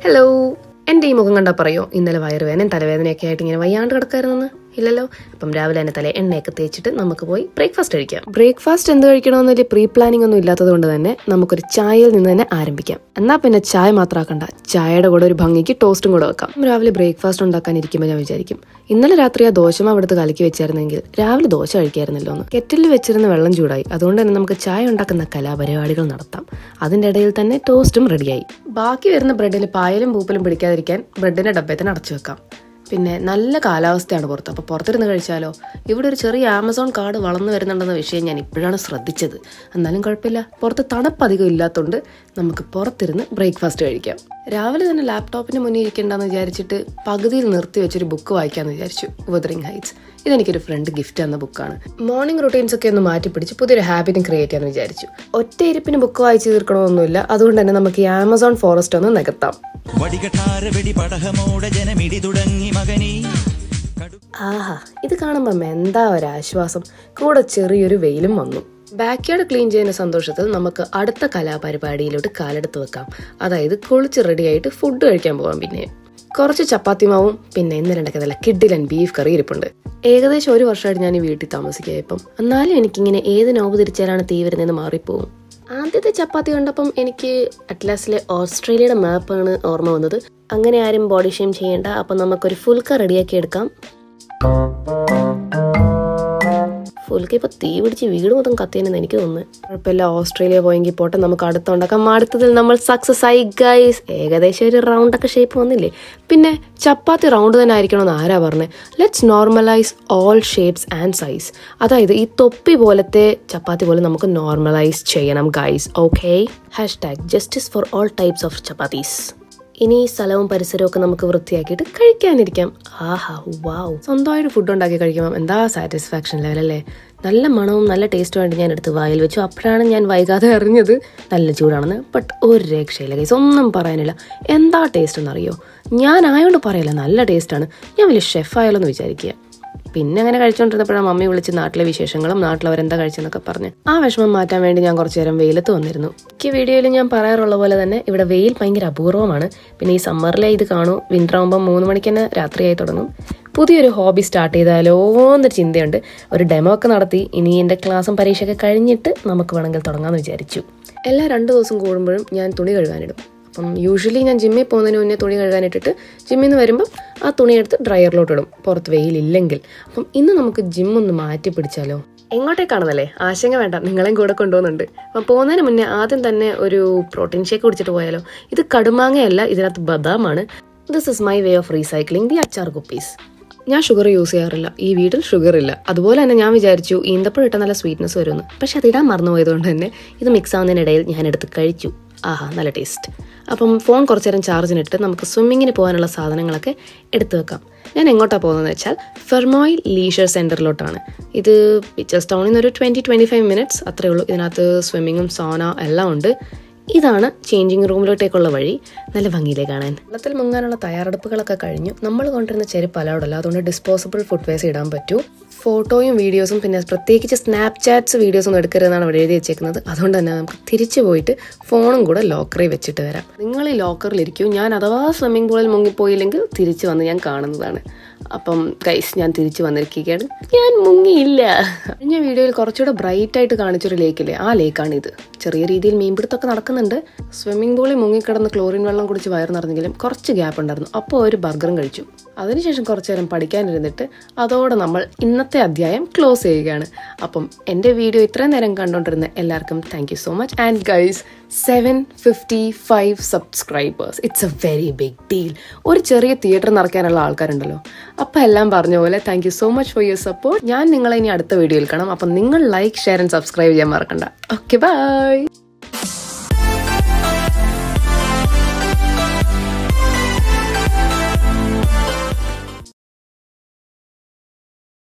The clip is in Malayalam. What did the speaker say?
ഹലോ എൻ്റെ ഈ മുഖം കണ്ടാൽ പറയോ ഇന്നലെ വയറുവേദനയും തലവേദനയൊക്കെ ആയിട്ട് ഇങ്ങനെ വയ്യാണ്ട് കിടക്കായിരുന്നെന്ന് ഇല്ലല്ലോ അപ്പം രാവിലെ തന്നെ തല എണ്ണയൊക്കെ തേച്ചിട്ട് നമുക്ക് പോയി ബ്രേക്ക്ഫാസ്റ്റ് കഴിക്കാം ബ്രേക്ക്ഫാസ്റ്റ് എന്ത് കഴിക്കണമെന്ന് വലിയ പ്രീ പ്ലാനിംഗ് ഒന്നും ഇല്ലാത്തത് കൊണ്ട് തന്നെ നമുക്കൊരു ചായയിൽ നിന്ന് തന്നെ ആരംഭിക്കാം എന്നാൽ പിന്നെ ചായ മാത്രമാക്കണ്ട ചായയുടെ കൂടെ ഒരു ഭംഗിക്ക് ടോസ്റ്റും കൂടെ വെക്കാം രാവിലെ ബ്രേക്ക്ഫാസ്റ്റ് ഉണ്ടാക്കാൻ ഇരിക്കുമ്പോൾ ഞാൻ വിചാരിക്കും ഇന്നലെ രാത്രി ആ ദോശമാവ് എടുത്ത് കലക്കി വെച്ചായിരുന്നെങ്കിൽ രാവിലെ ദോശ കഴിക്കായിരുന്നല്ലോ എന്ന് കെറ്റിൽ വെച്ചിരുന്ന വെള്ളം ചൂടായി അതുകൊണ്ട് തന്നെ നമുക്ക് ചായ ഉണ്ടാക്കുന്ന കലാപരിപാടികൾ നടത്താം അതിന്റെ ഇടയിൽ തന്നെ ടോസ്റ്റും റെഡിയായി ബാക്കി വരുന്ന ബ്രെഡിൽ പായലും പൂപ്പലും പിടിക്കാതിരിക്കാൻ ബ്രെഡിന്റെ ഡബ്ബയിൽ തന്നെ അടച്ചു വെക്കാം പിന്നെ നല്ല കാലാവസ്ഥയാണ് പുറത്ത് അപ്പോൾ പുറത്തിരുന്ന് കഴിച്ചാലോ ഇവിടെ ഒരു ചെറിയ ആമസോൺ കാർഡ് വളർന്നു വരുന്നുണ്ടെന്ന വിഷയം ഞാൻ ഇപ്പോഴാണ് ശ്രദ്ധിച്ചത് എന്നാലും കുഴപ്പമില്ല പുറത്ത് തണുപ്പ് അധികം ഇല്ലാത്തതുകൊണ്ട് നമുക്ക് പുറത്തിരുന്ന് ബ്രേക്ക്ഫാസ്റ്റ് കഴിക്കാം രാവിലെ തന്നെ ലാപ്ടോപ്പിന് മുന്നിൽ ഇരിക്കേണ്ടെന്ന് വിചാരിച്ചിട്ട് പകുതിയിൽ നിർത്തി വെച്ചൊരു ബുക്ക് വായിക്കാമെന്ന് വിചാരിച്ചു വെതറിംഗ് ഹൈറ്റ്സ് ഇതെനിക്കൊരു ഫ്രണ്ട് ഗിഫ്റ്റ് തന്ന ബുക്കാണ് മോർണിംഗ് റുട്ടീൻസ് ഒക്കെ ഒന്ന് മാറ്റി പിടിച്ച് പുതിയൊരു ഹാബിറ്റും ക്രിയേറ്റ് ചെയ്യാമെന്ന് വിചാരിച്ചു ഒറ്റ ഇരിപ്പിന് ബുക്ക് വായിച്ച് തീർക്കണമെന്നൊന്നുമില്ല അതുകൊണ്ട് തന്നെ നമുക്ക് ഈ ആമസോൺ ഫോറസ്റ്റ് ഒന്ന് നികത്താം വടികട്ടാര വെടി പടഹമോടെ ജനമിടി തുടങ്ങി മകനീ കടു ആഹാ ഇത് കാണുമ്പം എന്താ ഒരു ആശ്വാസം കൂടെ ചെറിയൊരു വെയിലും വന്നു ബാക്ക്യാർഡ് ക്ലീൻ ചെയ്യുന്ന സന്തോഷത്തിൽ നമുക്ക് അടുത്ത കലാപരിപാടിയിലോട്ട് കാലെടുത്ത് വെക്കാം അതായത് കുളിച്ച് റെഡിയായിട്ട് ഫുഡ് കഴിക്കാൻ പോകാം പിന്നെ കുറച്ച് ചപ്പാത്തി മാവും പിന്നെ ഇന്നലെ ഉണ്ടാക്കിയതല്ല കിഡിലൻ ബീഫ് കറി ഇരിപ്പുണ്ട് ഏകദേശം ഒരു വർഷമായിട്ട് ഞാൻ ഈ വീട്ടിൽ താമസിക്കുക ഇപ്പം എന്നാലും എനിക്കിങ്ങനെ ഏത് നോവ് തിരിച്ചാലാണ് തീ വരുന്നതെന്ന് മാറിപ്പോവും ആദ്യത്തെ ചപ്പാത്തി കണ്ടപ്പം എനിക്ക് അറ്റ്ലാസിലെ ഓസ്ട്രേലിയയുടെ മാപ്പാണ് ഓർമ്മ വന്നത് അങ്ങനെ ആരും ബോഡി ഷെയിം ചെയ്യേണ്ട അപ്പം നമുക്കൊരു ഫുൽക്ക റെഡിയാക്കി എടുക്കാം ഫുൽക്ക ഇപ്പൊ തീ പിടിച്ച് വീട് മൊത്തം കത്തിയെന്ന് എനിക്ക് തോന്നുന്നു കുഴപ്പമില്ല ഓസ്ട്രേലിയ പോയെങ്കിൽ പോട്ടെ നമുക്ക് അടുത്തുണ്ടാക്കാം അടുത്തതിൽ നമ്മൾ സക്സസ് ആയി ഗൈസ് ഏകദേശം ഒരു റൗണ്ട് ഒക്കെ ഷേപ്പ് വന്നില്ലേ പിന്നെ ചപ്പാത്തി റൗണ്ട് തന്നെ ആയിരിക്കണമെന്ന് ആരാ പറഞ്ഞത് let's normalise all shapes and size അതായത് ഈ തൊപ്പി പോലത്തെ ചപ്പാത്തി പോലെ നമുക്ക് നോർമലൈസ് ചെയ്യണം guys okay hashtag justice for all types of chapatis ഇനി ഈ സ്ഥലവും പരിസരവും ഒക്കെ നമുക്ക് വൃത്തിയാക്കിയിട്ട് കഴിക്കാനിരിക്കാം ആഹാ വാവ് സ്വന്തമായിട്ട് ഫുഡ് ഉണ്ടാക്കി കഴിക്കുമ്പോൾ എന്താ സാറ്റിസ്ഫാക്ഷൻ ലെവൽ അല്ലേ നല്ല മണവും നല്ല ടേസ്റ്റും ആയിട്ട് ഞാൻ എടുത്ത് വായിൽ വെച്ചു അപ്പോഴാണ് ഞാൻ വൈകാതെ അറിഞ്ഞത് നല്ല ചൂടാണെന്ന് ബട്ട് ഒരു രക്ഷയില്ല ഗൈസ് ഒന്നും പറയാനില്ല എന്താ ടേസ്റ്റ് എന്നറിയോ ഞാൻ ആയതുകൊണ്ട് പറയില്ല നല്ല ടേസ്റ്റാണ് ഞാൻ വലിയ ഷെഫ് ആയാലോ എന്ന് വിചാരിക്കുക പിന്നെ അങ്ങനെ കഴിച്ചുകൊണ്ടിരുന്നപ്പോഴാണ് മമ്മി വിളിച്ച് നാട്ടിലെ വിശേഷങ്ങളും നാട്ടിൽ അവരെന്താ കഴിച്ചെന്നൊക്കെ പറഞ്ഞ് ആ വിഷമം മാറ്റാൻ വേണ്ടി ഞാൻ കുറച്ചു നേരം വെയിലത്ത് വന്നിരുന്നു ഈ വീഡിയോയിൽ ഞാൻ പറയാറുള്ള പോലെ തന്നെ ഇവിടെ വെയിൽ ഭയങ്കര അപൂർവമാണ് പിന്നെ ഈ സമ്മറിലെ ഇത് കാണൂ വിന്റർ ആകുമ്പോൾ മൂന്ന് മണിക്ക് തന്നെ രാത്രിയായി തുടങ്ങും പുതിയൊരു ഹോബി സ്റ്റാർട്ട് ചെയ്താലോ എന്നൊരു ചിന്തയുണ്ട് ഒരു ഡെമോ ഒക്കെ നടത്തി ഇനി എൻ്റെ ക്ലാസ്സും പരീക്ഷയൊക്കെ കഴിഞ്ഞിട്ട് നമുക്ക് വേണമെങ്കിൽ തുടങ്ങാമെന്ന് വിചാരിച്ചു എല്ലാ രണ്ട് ദിവസം കൂടുമ്പോഴും ഞാൻ തുണി കഴുകാനിടും അപ്പം യൂഷ്വലി ഞാൻ ജിമ്മിൽ പോകുന്നതിന് മുന്നേ തുണി കഴുകാനിട്ടിട്ട് ജിമ്മിൽ നിന്ന് വരുമ്പോൾ ആ തുണി എടുത്ത് ഡ്രയറിലോട്ട് ഇടും പുറത്ത് വെയിലില്ലെങ്കിൽ അപ്പം ഇന്ന് നമുക്ക് ജിം ഒന്ന് മാറ്റി പിടിച്ചാലോ എങ്ങോട്ടേക്കാണെന്നല്ലേ ആശങ്ക വേണ്ട നിങ്ങളെയും കൂടെ കൊണ്ടുപോകുന്നുണ്ട് അപ്പം പോകുന്നതിന് മുന്നേ ആദ്യം തന്നെ ഒരു പ്രോട്ടീൻ ഷേക്ക് കുടിച്ചിട്ട് പോയാലോ ഇത് കടുമാങ്ങയല്ല ഇതിനകത്ത് ബദാമാണ് this is my way of recycling the achar kuppis ഞാൻ ഷുഗർ യൂസ് ചെയ്യാറില്ല ഈ വീട്ടിൽ ഷുഗർ ഇല്ല അതുപോലെ തന്നെ ഞാൻ വിചാരിച്ചു ഈന്തപ്പഴം ഇട്ട നല്ല സ്വീറ്റ്നസ് വരുമെന്ന് പക്ഷെ അതിടാൻ മറന്നുപോയതുകൊണ്ട് തന്നെ ഇത് മിക്സ് ആവുന്നതിനിടയിൽ ഞാൻ എടുത്ത് കഴിച്ചു ആഹാ നല്ല ടേസ്റ്റ് അപ്പം ഫോൺ കുറച്ചു നേരം ചാർജിനിട്ട് നമുക്ക് സ്വിമ്മിങ്ങിന് പോകാനുള്ള സാധനങ്ങളൊക്കെ എടുത്തു വെക്കാം ഞാൻ എങ്ങോട്ടാണ് പോകുന്നതെന്ന് വെച്ചാൽ ഫെർമോയിൽ ലീഷർ സെൻറ്ററിലോട്ടാണ് ഇത് പിക്ചേഴ്സ് ടൗണിൽ നിന്ന് ഒരു ട്വൻറ്റി ട്വൻറ്റി ഫൈവ് മിനിറ്റ്സ് അത്രയേ ഉള്ളൂ ഇതിനകത്ത് സ്വിമ്മിങ്ങും സോന എല്ലാം ഉണ്ട് ഇതാണ് ചേഞ്ചിങ് റൂമിലോട്ടേക്കുള്ള വഴി നല്ല ഭംഗിയിലേ കാണാൻ വെള്ളത്തിൽ മുങ്ങാനുള്ള തയ്യാറെടുപ്പുകളൊക്കെ കഴിഞ്ഞു നമ്മൾ കൊണ്ടുവരുന്ന ചെരുപ്പ് അലൗഡല്ല അതുകൊണ്ട് ഡിസ്പോസിബിൾ ഫുട്വെയർസ് ഇടാൻ പറ്റൂ ഫോട്ടോയും വീഡിയോസും പിന്നെ പ്രത്യേകിച്ച് സ്നാപ്ചാറ്റ്സ് വീഡിയോസ് ഒന്നും എടുക്കരുതെന്നാണ് അവിടെ എഴുതി വെച്ചേക്കുന്നത് അതുകൊണ്ട് തന്നെ നമുക്ക് തിരിച്ചു പോയിട്ട് ഫോണും കൂടെ ലോക്കറിൽ വെച്ചിട്ട് വരാം നിങ്ങൾ ഈ ലോക്കറിലിരിക്കും ഞാൻ അഥവാ സ്വിമ്മിംഗ് പൂളിൽ മുങ്ങിപ്പോയില്ലെങ്കിൽ തിരിച്ചു വന്ന് ഞാൻ കാണുന്നതാണ് അപ്പം ഗൈസ് ഞാൻ തിരിച്ചു വന്നിരിക്കുകയാണ് ഞാൻ മുങ്ങിയില്ല കഴിഞ്ഞ വീഡിയോയിൽ കുറച്ചുകൂടെ ബ്രൈറ്റ് ആയിട്ട് കാണിച്ചൊരു ലേക്കില്ലേ ആ ലേക്കാണ് ഇത് ചെറിയ രീതിയിൽ മീൻപിടുത്തമൊക്കെ നടക്കുന്നുണ്ട് സ്വിമ്മിംഗ് പൂളിൽ മുങ്ങിക്കിടന്ന് ക്ലോറിൻ വെള്ളം കുടിച്ച് വയർ നിറഞ്ഞെങ്കിലും കുറച്ച് ഗ്യാപ്പ് ഉണ്ടായിരുന്നു അപ്പോൾ ഒരു ബർഗറും കഴിച്ചു അതിനുശേഷം കുറച്ചു നേരം പഠിക്കാനിരുന്നിട്ട് അതോടെ നമ്മൾ ഇന്നത്തെ അധ്യായം ക്ലോസ് ചെയ്യുകയാണ് അപ്പം എൻ്റെ വീഡിയോ ഇത്രയും നേരം കണ്ടുകൊണ്ടിരുന്ന എല്ലാവർക്കും thank you so much and guys seven fifty five subscribers it's a very big deal ഒരു ചെറിയ തിയേറ്റർ നിറയ്ക്കാനുള്ള ആൾക്കാരുണ്ടല്ലോ അപ്പം എല്ലാം പറഞ്ഞ പോലെ thank you so much for your support ഞാൻ നിങ്ങളെ ഇനി അടുത്ത വീഡിയോയിൽ കാണാം അപ്പം നിങ്ങൾ ലൈക്ക് ഷെയർ ആൻഡ് സബ്സ്ക്രൈബ് ചെയ്യാൻ മറക്കണ്ട ഓക്കെ ബൈ